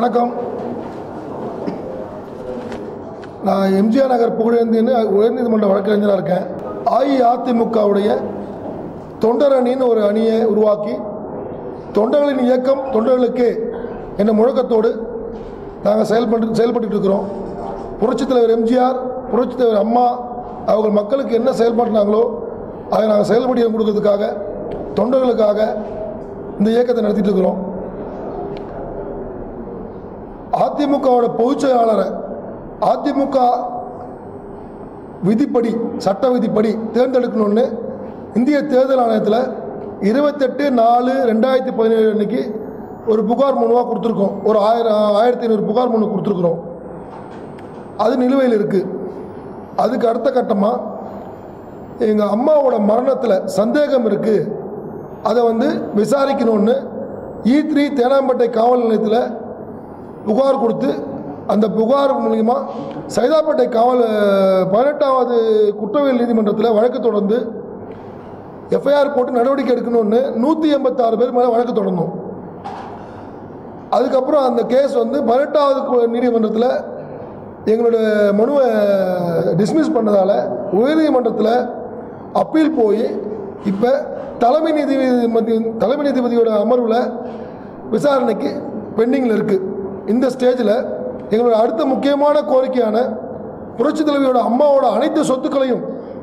வணக்கம் நான் எம்ஜிஆர் நகர் புகழேந்தின்னு உயர்நீதிமன்ற வழக்கறிஞராக இருக்கேன் அஇஅதிமுகவுடைய தொண்டர் அணின்னு ஒரு அணியை உருவாக்கி தொண்டர்களின் இயக்கம் தொண்டர்களுக்கே என்ற முழக்கத்தோடு நாங்கள் செயல்பட்டு செயல்பட்டு இருக்கிறோம் புரட்சித் தலைவர் எம்ஜிஆர் புரட்சித் தலைவர் அம்மா அவங்க மக்களுக்கு என்ன செயல்படுறாங்களோ அதை நாங்கள் செயல்படியை கொடுக்கறதுக்காக தொண்டர்களுக்காக இந்த இயக்கத்தை நடத்திட்டு இருக்கிறோம் அதிமுகவோட பொதுச் செயலாளரை அதிமுக விதிப்படி சட்ட விதிப்படி தேர்ந்தெடுக்கணும்னு இந்திய தேர்தல் ஆணையத்தில் இருபத்தெட்டு நாலு ரெண்டாயிரத்தி பதினேழு அன்னைக்கு ஒரு புகார் மனுவாக கொடுத்துருக்கோம் ஒரு ஆயிரம் ஆயிரத்தி ஐநூறு புகார் மனு கொடுத்துருக்குறோம் அது நிலுவையில் இருக்குது அதுக்கு அடுத்த கட்டமாக எங்கள் அம்மாவோட மரணத்தில் சந்தேகம் இருக்குது அதை வந்து விசாரிக்கணும்னு இ த்ரீ தேனாம்பேட்டை காவல் நிலையத்தில் புகார் கொடுத்து அந்த புகார் மூலிமா சைதாப்பேட்டை காவல் பதினெட்டாவது குற்றவியல் நீதிமன்றத்தில் வழக்கு தொடர்ந்து எஃப்ஐஆர் போட்டு நடவடிக்கை எடுக்கணும்னு நூற்றி எண்பத்தாறு பேர் மேலே வழக்கு தொடர்ந்தோம் அதுக்கப்புறம் அந்த கேஸ் வந்து பதினெட்டாவது கு- நீதிமன்றத்தில் எங்களோட மனுவை டிஸ்மிஸ் பண்ணதால் உயர்நீதிமன்றத்தில் அப்பீல் போய் இப்போ தலைமை நீதிபதி தலைமை நீதிபதியோட அமர்வில் விசாரணைக்கு பெண்டிங்கில் இருக்குது இந்த ஸ்டேஜில் எங்களோட அடுத்த முக்கியமான கோரிக்கையான புரட்சித் தலைவியோட அம்மாவோட அனைத்து சொத்துக்களையும்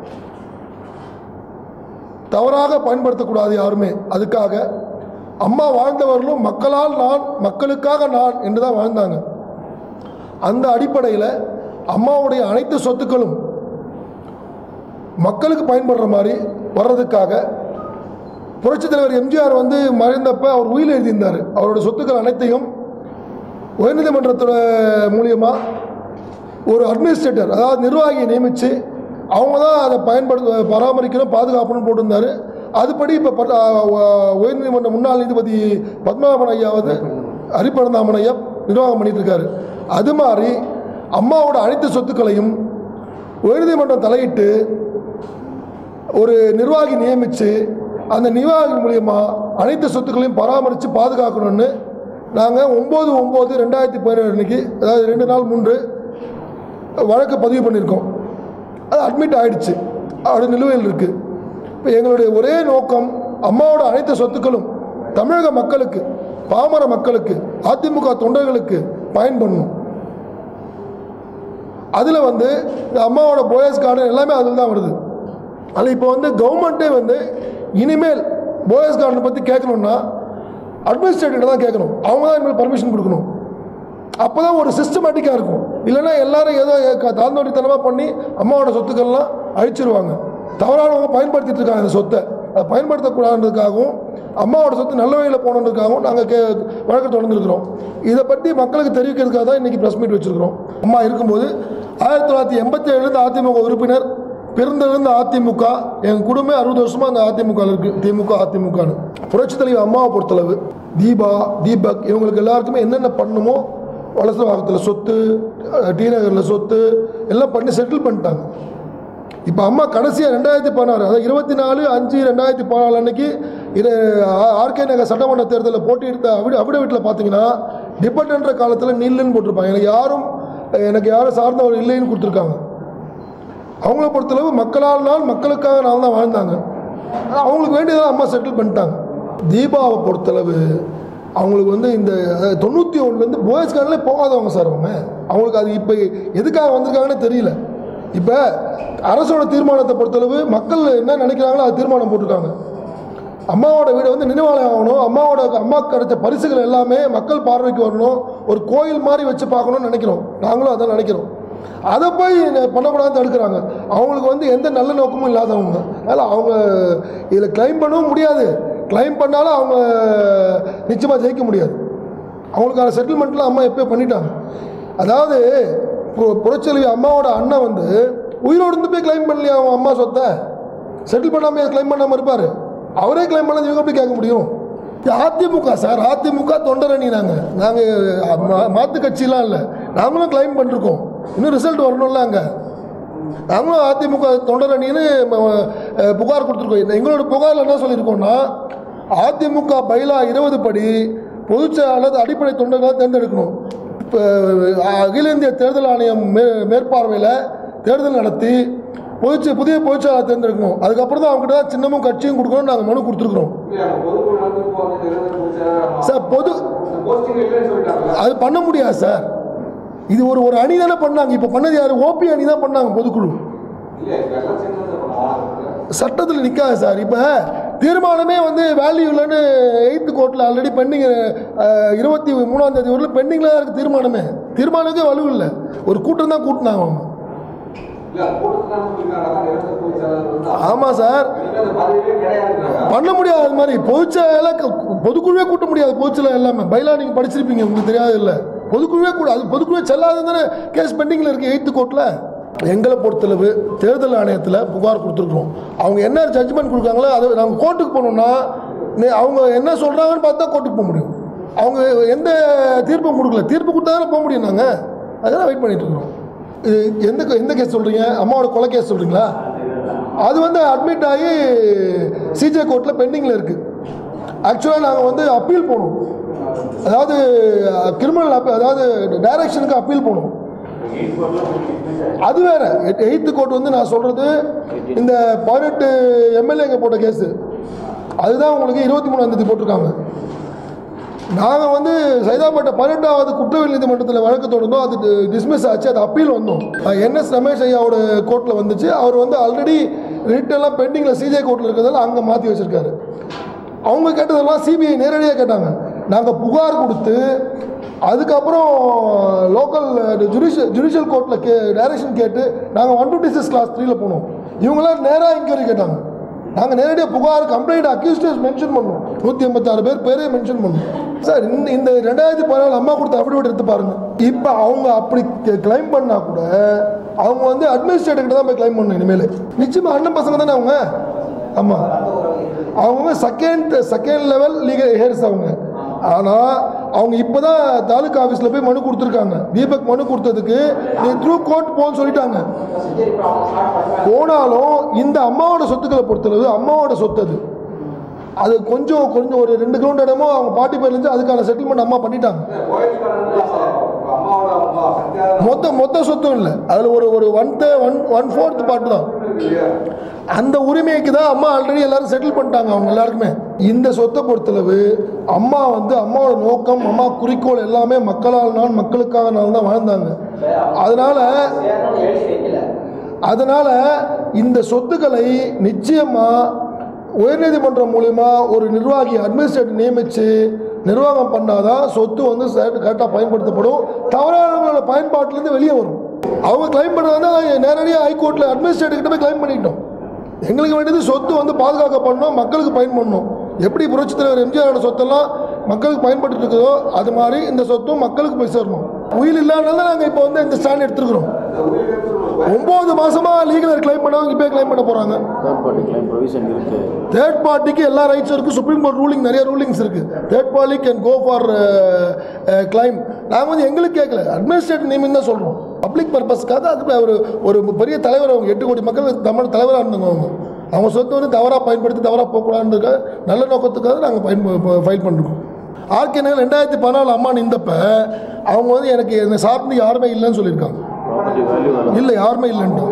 தவறாக பயன்படுத்தக்கூடாது யாருமே அதுக்காக அம்மா வாழ்ந்தவர்களும் மக்களால் நான் மக்களுக்காக நான் என்று தான் வாழ்ந்தாங்க அந்த அடிப்படையில் அம்மாவுடைய அனைத்து சொத்துக்களும் மக்களுக்கு பயன்படுற மாதிரி வர்றதுக்காக புரட்சித் தலைவர் எம்ஜிஆர் வந்து மறைந்தப்ப அவர் உயில் எழுதியிருந்தார் அவரோட சொத்துக்கள் அனைத்தையும் உயர்நீதிமன்றத்தோட மூலியமாக ஒரு அட்மினிஸ்ட்ரேட்டர் அதாவது நிர்வாகியை நியமித்து அவங்க தான் அதை பயன்படுத்த பராமரிக்கணும் பாதுகாக்கணும்னு போட்டிருந்தாரு அதுபடி இப்போ உயர்நீதிமன்ற முன்னாள் நீதிபதி பத்மநாபன் ஐயா வந்து ஹரிபரந்தாமன் ஐயா நிர்வாகம் பண்ணிட்டு இருக்காரு அது மாதிரி அம்மாவோட அனைத்து சொத்துக்களையும் உயர்நீதிமன்றம் தலையிட்டு ஒரு நிர்வாகி நியமித்து அந்த நிர்வாகி மூலியமா அனைத்து சொத்துக்களையும் பராமரித்து பாதுகாக்கணும்னு நாங்கள் ஒம்பது ஒம்பது ரெண்டாயிரத்தி பதினேழு அன்னைக்கு அதாவது ரெண்டு நாள் முன்பு வழக்கு பதிவு பண்ணியிருக்கோம் அது அட்மிட் ஆயிடுச்சு அது நிலுவையில் இருக்குது இப்போ எங்களுடைய ஒரே நோக்கம் அம்மாவோட அனைத்து சொத்துக்களும் தமிழக மக்களுக்கு பாமர மக்களுக்கு அதிமுக தொண்டர்களுக்கு பயன்படணும் அதில் வந்து இந்த அம்மாவோட போயஸ் கார்டன் எல்லாமே அதில் தான் வருது அதில் இப்போ வந்து கவர்மெண்ட்டே வந்து இனிமேல் போயஸ் கார்டனை பற்றி கேட்கணுன்னா அட்மினிஸ்ட்ரேட்டர் தான் கேட்கணும் அவங்க தான் இனிமேல் பர்மிஷன் கொடுக்கணும் அப்போ தான் ஒரு சிஸ்டமேட்டிக்காக இருக்கும் இல்லைன்னா எல்லாரும் ஏதோ க- தாந்தோண்டித்தனமாக பண்ணி அம்மாவோட சொத்துக்கள்லாம் அழிச்சிருவாங்க தவறானவங்க பயன்படுத்திட்டு இருக்காங்க இந்த சொத்தை அதை பயன்படுத்தக்கூடாதுன்றதுக்காகவும் அம்மாவோட சொத்து நல்ல வழியில் போகணுன்றதுக்காகவும் நாங்கள் கே வழக்கு தொடர்ந்துருக்கிறோம் இதை பற்றி மக்களுக்கு தெரிவிக்கிறதுக்காக தான் இன்றைக்கி ப்ரெஸ் மீட் வச்சுருக்கிறோம் அம்மா இருக்கும்போது ஆயிரத்தி தொள்ளாயிரத்தி எண்பத்தி ஏழுலேருந்து அதிமுக உறுப்பினர் பிறந்திருந்த அதிமுக எங்கள் குடும்பம் அறுபது வருஷமாக அந்த அதிமுக இருக்குது திமுக அதிமுகன்னு புரட்சி தலைவர் அம்மாவை பொறுத்தளவு தீபா தீபக் இவங்களுக்கு எல்லாருக்குமே என்னென்ன பண்ணுமோ வலசவாகத்தில் சொத்து அஹ், டி நகரில் சொத்து எல்லாம் பண்ணி செட்டில் பண்ணிட்டாங்க இப்போ அம்மா கடைசியாக ரெண்டாயிரத்தி பதினாறு அதாவது இருபத்தி நாலு அஞ்சு ரெண்டாயிரத்தி பதினாலு அன்னைக்கு இது ஆர்கே நகர் சட்டமன்ற தேர்தலில் போட்டியிட்ட அவிட அவிடவிட்டில் பார்த்தீங்கன்னா டிபெண்ட்ன்ற காலத்தில் நில்லுன்னு போட்டிருப்பாங்க எனக்கு யாரும் எனக்கு யாரும் சார்ந்தவர் இல்லைன்னு கொடுத்துருக்காங்க அவங்கள பொறுத்தளவு மக்களால் நாள் மக்களுக்காக நான் தான் வாழ்ந்தாங்க ஆனா அவங்களுக்கு வேண்டியதெல்லாம் அம்மா செட்டில் பண்ணிட்டாங்க தீபாவை பொறுத்தளவு அவங்களுக்கு வந்து இந்த அஹ், தொண்ணூற்றி ஒன்றுலேருந்து போயஸ் கார்டிலே போகாதவங்க சார் அவங்க அவங்களுக்கு அது இப்போ எதுக்காக வந்திருக்காங்கன்னு தெரியல இப்போ அரசோட தீர்மானத்தை பொறுத்தளவு மக்கள் என்ன நினைக்கிறாங்களோ அது தீர்மானம் போட்டிருக்காங்க அம்மாவோட வீடு வந்து நினைவாலயம் ஆகணும் அம்மாவோட அம்மாவுக்கு கிடைச்ச பரிசுகள் எல்லாமே மக்கள் பார்வைக்கு வரணும் ஒரு கோயில் மாதிரி வச்சு பார்க்கணும்னு நினைக்கிறோம் நாங்களும் அதான் நினைக்கிறோம் அதை போய் ந- பண்ணக்கூடாதுன்னு தடுக்கிறாங்க அவங்களுக்கு வந்து எந்த நல்ல நோக்கமும் இல்லாதவங்க அதனால் அவங்க இதில் கிளைம் பண்ணவும் முடியாது கிளைம் பண்ணாலும் அவங்க நிச்சயமாக ஜெயிக்க முடியாது அவங்களுக்கான செட்டில்மெண்ட்லாம் அம்மா எப்போ பண்ணிட்டாங்க அதாவது பு- புரட்சியல்வி அம்மாவோட அண்ணன் வந்து உயிரோடு இருந்து போய் கிளைம் பண்ணலையா அவன் அம்மா சொத்தை செட்டில் பண்ணாமல் கிளைம் பண்ணாமல் இருப்பார் அவரே கிளைம் பண்ணது இவங்க எப்படி கேட்க முடியும் இது அதிமுக சார் அதிமுக தொண்டரணி நாங்கள் நாங்கள் மாற்று கட்சிலாம் இல்லை நாங்களும் கிளைம் பண்ணிருக்கோம் இன்னும் ரிசல்ட் வரணும்ல அங்கே நாங்களும் அதிமுக தொண்டரணின்னு ம- அஹ், புகார் கொடுத்துருக்கோம் எங்களோட புகாரில் என்ன சொல்லியிருக்கோம்னா அதிமுக பைலா இருபது படி பொதுச் செயலாளர் அடிப்படை தொண்டர்களாக தேர்ந்தெடுக்கணும் இப்போ அகில இந்திய தேர்தல் ஆணையம் மே மேற்பார்வையில் தேர்தல் நடத்தி பொதுச் புதிய பொதுச் செயலாளர் தேர்ந்தெடுக்கணும் அதுக்கப்புறம் தான் அவங்ககிட்ட தான் சின்னமும் கட்சியும் கொடுக்கணும்னு நாங்கள் மனு கொடுத்துருக்குறோம் சார் பொது அது பண்ண முடியாது சார் இது ஒரு ஒரு அணி தானே பண்ணாங்க இப்போ பண்ணது யார் ஓபி அணி தான் பண்ணாங்க பொதுக்குழு சட்டத்தில் நிற்காது சார் இப்போ தீர்மானமே வந்து வேல்யூ இல்லைன்னு எயித்து கோர்ட்டில் ஆல்ரெடி பெண்டிங் இருபத்தி மூணாம் தேதி வரலும் பெண்டிங்கில் தான் இருக்குது தீர்மானமே தீர்மானத்துக்கே வலு இல்லை ஒரு கூட்டம் தான் கூட்டினாங்க அவங்க ஆமாம் சார் பண்ண முடியாது அது மாதிரி பொதுச்செயல பொதுக்குழுவே கூட்ட முடியாது பொதுச்செயல எல்லாமே பைலா நீங்கள் படிச்சிருப்பீங்க உங்களுக்கு தெரியாது இல்லை பொதுக்குழுவே கூட அது பொதுக்குழுவே செல்லாத தானே கேஸ் பெண்டிங்கில் இருக்குது எயித்து கோர்ட்டில் எங்களை பொறுத்தளவு தேர்தல் ஆணையத்தில் புகார் கொடுத்துருக்குறோம் அவங்க என்ன ஜட்ஜ்மெண்ட் கொடுக்காங்களோ அதை நாங்கள் கோர்ட்டுக்கு போனோம்னா நே- அவங்க என்ன சொல்கிறாங்கன்னு பார்த்தா கோர்ட்டுக்கு போக முடியும் அவங்க எந்த தீர்ப்பும் கொடுக்கல தீர்ப்பு கொடுத்தா தானே போக முடியும் நாங்கள் அதெல்லாம் வெயிட் பண்ணிட்டு இருக்கிறோம் இது எந்த எந்த கேஸ் சொல்கிறீங்க அம்மாவோட கொலை கேஸ் சொல்கிறீங்களா அது வந்து அட்மிட் ஆகி சிஜே கோர்ட்டில் பெண்டிங்கில் இருக்குது ஆக்சுவலாக நாங்கள் வந்து அப்பீல் போனோம் அதாவது கிரிமினல் அப்பீல் அதாவது டைரக்ஷனுக்கு அப்பீல் போனோம் அது வேற எயித்து கோர்ட் வந்து நான் சொல்கிறது இந்த பதினெட்டு எம்எல்ஏங்க போட்ட கேஸு அதுதான் உங்களுக்கு இருபத்தி மூணாம் தேதி போட்டிருக்காங்க நாங்கள் வந்து சைதாப்பேட்டை பதினெட்டாவது குற்றவியல் நீதிமன்றத்தில் வழக்கு தொடர்ந்தோம் அது டிஸ்மிஸ் ஆச்சு அது அப்பீல் வந்தோம் என்எஸ் ரமேஷ் ஐயாவோட கோர்ட்டில் வந்துச்சு அவர் வந்து ஆல்ரெடி ரிட்டெல்லாம் பெண்டிங்கில் சிஜே கோர்ட்டில் இருக்கிறதால அங்கே மாற்றி வச்சுருக்காரு அவங்க கேட்டதெல்லாம் சிபிஐ நேரடியாக கேட்டாங்க நாங்கள் புகார் கொடுத்து அதுக்கப்புறம் லோக்கல் ஜுடிஷியல் ஜுடிஷியல் கோர்ட்டில் கே டைரக்ஷன் கேட்டு நாங்கள் ஒன் டுவெண்ட்டி சிக்ஸ் கிளாஸ் த்ரீல போனோம் இவங்களாம் நேராக இன்கொயரி கேட்டாங்க நாங்கள் நேரடியாக புகார் கம்ப்ளைண்ட் அக்யூஸ்டர்ஸ் மென்ஷன் பண்ணோம் நூற்றி எண்பத்தாறு பேர் பேரே மென்ஷன் பண்ணோம் சார் இந்த இந்த ரெண்டாயிரத்தி பதினாலு அம்மா கொடுத்த அஃபிடவிட் எடுத்து பாருங்க இப்போ அவங்க அப்படி கிளைம் பண்ணா கூட அவங்க வந்து அட்மினிஸ்ட்ரேட்டர் தான் போய் கிளைம் பண்ணணும் இனிமேல் நிச்சயமாக அண்ணன் பசங்க தானே அவங்க ஆமாம் அவங்க second second level legal heirs அவங்க ஆனால் அவங்க இப்போ தான் தாலுக்கா ஆஃபீஸில் போய் மனு கொடுத்துருக்காங்க தீபக் மனு கொடுத்ததுக்கு நீ த்ரூ கோர்ட் போன்னு சொல்லிட்டாங்க போனாலும் இந்த அம்மாவோட சொத்துக்களை பொறுத்தளவு அம்மாவோட சொத்து அது அது கொஞ்சம் கொஞ்சம் ஒரு ரெண்டு கிலோமீட்டர் இடமோ அவங்க பாட்டி பேர்லேருந்து அதுக்கான செட்டில்மெண்ட் அம்மா பண்ணிட்டாங்க மொத்த மொத்த சொத்தும் இல்லை அதில் ஒரு ஒரு one the one one fourth part தான் அந்த உரிமைக்கு தான் அம்மா ஆல்ரெடி எல்லாரும் செட்டில் பண்ணிட்டாங்க அவங்க எல்லாருக்குமே இந்த சொத்தை பொறுத்தளவு அம்மா வந்து அம்மாவோட நோக்கம் அம்மா குறிக்கோள் எல்லாமே மக்களால் நான் மக்களுக்காக நான் தான் வாழ்ந்தாங்க அதனால அதனால இந்த சொத்துக்களை நிச்சயமா உயர்நீதிமன்றம் மூலிமா ஒரு நிர்வாகி அட்மினிஸ்ட்ரேட்டர் நியமித்து நிர்வாகம் பண்ணாதான் சொத்து வந்து கரெக்டாக பயன்படுத்தப்படும் தவறானவங்களோட பயன்பாட்டிலேருந்து வெளியே வரும் அவங்க கிளைம் பண்ணாங்க நேரடியாக ஹைகோர்ட்டில் அட்மினிஸ்ட்ரேட்டர் கிட்ட போய் கிளைம் பண்ணிட்டோம் எங்களுக்கு வேண்டியது சொத்து வந்து பாதுகாக்கப்படணும் மக்களுக்கு பயன் பண்ணணும் எப்படி புரட்சித் தலைவர் எம்ஜிஆரோட சொத்தெல்லாம் மக்களுக்கு பயன்பட்டு இருக்குதோ அது மாதிரி இந்த சொத்தும் மக்களுக்கு போய் சேரணும் உயில் இல்லாதனால தான் நாங்கள் இப்போ வந்து இந்த ஸ்டாண்ட் எடுத்துருக்குறோம் ஒம்பது மாசமா லீகல் கிளைம் பண்ணவங்க இப்போ கிளைம் பண்ண போகிறாங்க தேர்ட் பார்ட்டி கிளைம் ப்ரொவிஷன் இருக்கு தேர்ட் பார்ட்டிக்கு எல்லா ரைட்ஸும் இருக்குது சுப்ரீம் கோர்ட் ரூலிங் நிறைய ரூலிங்ஸ் இருக்குது third party can go for claim நாங்கள் வந்து எங்களுக்கு கேட்கல அட்மினிஸ்ட்ரேட்டிவ் நேமிங் தான் சொல்கிறோம் பப்ளிக் பர்பஸ்க்காக அதுக்கு ஒரு ஒரு பெரிய தலைவர் அவங்க எட்டு கோடி மக்கள் தமிழ் தலைவராக இருந்தாங்க அவங்க அவங்க சொத்து வந்து தவறாக பயன்படுத்தி தவறாக போகக்கூடாதுன்றதுக்காக நல்ல நோக்கத்துக்காக நாங்கள் பயன் ஃபைல் பண்ணிருக்கோம் ஆர்கே நகர் ரெண்டாயிரத்தி பதினாலு அம்மா நின்றப்ப அவங்க வந்து எனக்கு என்னை சார்ந்து யாருமே இல்லைன்னு சொல்லியிருக்காங்க ப்ராப்பர்ட்டி வேல்யூ இல்லை யாருமே இல்லைன்ட்டு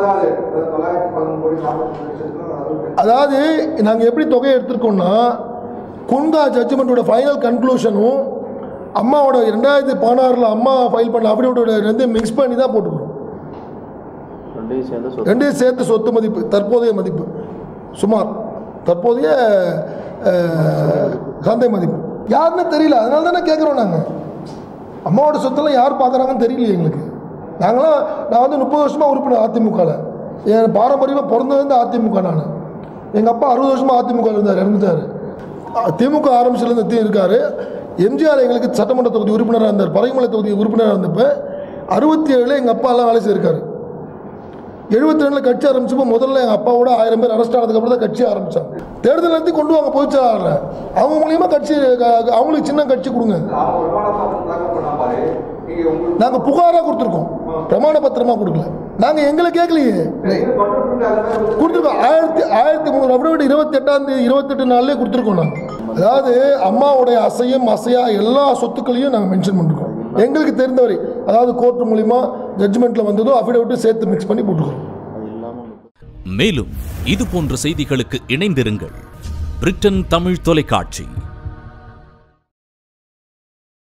அதாவது நாங்கள் எப்படி தொகையை எடுத்திருக்கோம்னா குன்கா ஜட்ஜ்மெண்ட்டோட ஃபைனல் கன்க்ளூஷனும் அம்மாவோட ரெண்டாயிரத்தி பதினாறில் அம்மா ஃபைல் பண்ண அஃபிடவிட்டோட ரெண்டு மிக்ஸ் பண்ணி தான் போட்டுக்கிறோம் ரெண்டையும் சேர்ந்து சொத்து ரெண்டையும் சேர்த்து சொத்து மதிப்பு தற்போதைய மதிப்பு சுமார் தற்போதைய அஹ், சந்தை மதிப்பு யாருன்னு தெரியல அதனால தானே கேட்குறோம் நாங்கள் அம்மாவோட சொத்தெல்லாம் யார் பார்க்குறாங்கன்னு தெரியலையே எங்களுக்கு நாங்களாம் நான் வந்து முப்பது வருஷமாக உறுப்பினர் அதிமுகவில் என் பாரம்பரியமாக பிறந்ததுலேருந்து அதிமுக நான் எங்கள் அப்பா அறுபது வருஷமாக அதிமுக இருந்தார் இறந்துட்டார் அ- திமுக ஆரம்பிச்சிலேருந்து தீ இருக்கார் எம்ஜிஆர் எங்களுக்கு சட்டமன்ற தொகுதி உறுப்பினராக இருந்தார் பறைமலை தொகுதி உறுப்பினராக இருந்தப்ப அறுபத்தி ஏழில் எங்கள் அப்பா எல்லாம் வேலை செய்திருக்காரு எழுபத்தி ரெண்டில் கட்சி ஆரம்பிச்சப்போ முதல்ல எங்கள் அப்பாவோட ஆயிரம் பேர் அரெஸ்ட் ஆனதுக்கப்புறம் தான் கட்சி ஆரம்பித்தாங்க தேர்தல் நடத்தி கொண்டு வாங்க பொதுச்செயலாளரை அவங்க மூலியமாக கட்சி க- அவங்களுக்கு சின்ன கட்சி கொடுங்க நாங்கள் புகாராக கொடுத்துருக்கோம் பிரமாண பத்திரமா கொடுக்கல நாங்கள் எங்களை கேட்கலையே கொடுத்துருக்கோம் ஆயிரத்தி ஆயிரத்தி முந்நூறு அஃபிடவிட் இருபத்தி எட்டாம் தேதி இருபத்தெட்டு நாள்லேயே கொடுத்துருக்கோம் நாங்கள் சம்பந்தம் அதாவது அம்மாவுடைய அசையும் அசையா எல்லா சொத்துக்களையும் நாங்கள் மென்ஷன் பண்ணிருக்கோம் எங்களுக்கு தெரிந்தவரை அதாவது கோர்ட் மூலிமா ஜட்ஜ்மெண்ட்டில் வந்ததோ அஃபிடவிட்டும் சேர்த்து மிக்ஸ் பண்ணி போட்டுக்கிறோம் அது இல்லாமல் மேலும் இது போன்ற செய்திகளுக்கு இணைந்திருங்கள் பிரிட்டன் தமிழ் தொலைக்காட்சி